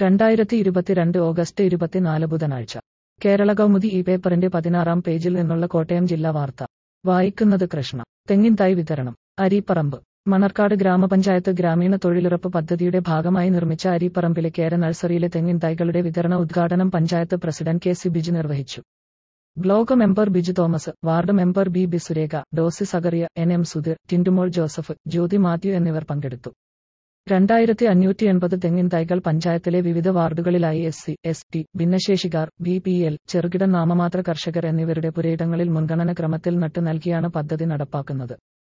രണ്ടായിരത്തി ഇരുപത്തിരണ്ട് ഓഗസ്റ്റ് ഇരുപത്തിനാല് ബുധനാഴ്ച കേരള കൗമുദി ഈ പേപ്പറിന്റെ പതിനാറാം പേജിൽ നിന്നുള്ള കോട്ടയം ജില്ലാ വാർത്ത വായിക്കുന്നത് കൃഷ്ണ തെങ്ങിൻ തൈ വിതരണം അരിപ്പറമ്പ് മണർക്കാട് ഗ്രാമപഞ്ചായത്ത് ഗ്രാമീണ തൊഴിലുറപ്പ് പദ്ധതിയുടെ ഭാഗമായി നിർമ്മിച്ച അരിപ്പറമ്പിലെ കേര നഴ്സറിയിലെ തെങ്ങിൻ തൈകളുടെ വിതരണ ഉദ്ഘാടനം panchayat president K C Biju നിർവഹിച്ചു block member Biju Thomas ward member B B Surekha Dosi Zacharia N M Sudheer Tindumol Joseph Jyothi Mathew എന്നിവർ പങ്കെടുത്തു രണ്ടായിരത്തി അഞ്ഞൂറ്റി എൺപത് തെങ്ങിൻ തൈകൾ പഞ്ചായത്തിലെ വിവിധ വാർഡുകളിലായി എസ് സി എസ് ടി ഭിന്നശേഷിക്കാർ ബി പി എൽ ചെറുകിട നാമമാത്ര കർഷകർ എന്നിവരുടെ പുരയിടങ്ങളിൽ മുൻഗണന ക്രമത്തിൽ നട്ടു നൽകിയാണ് പദ്ധതി നടപ്പാക്കുന്നത്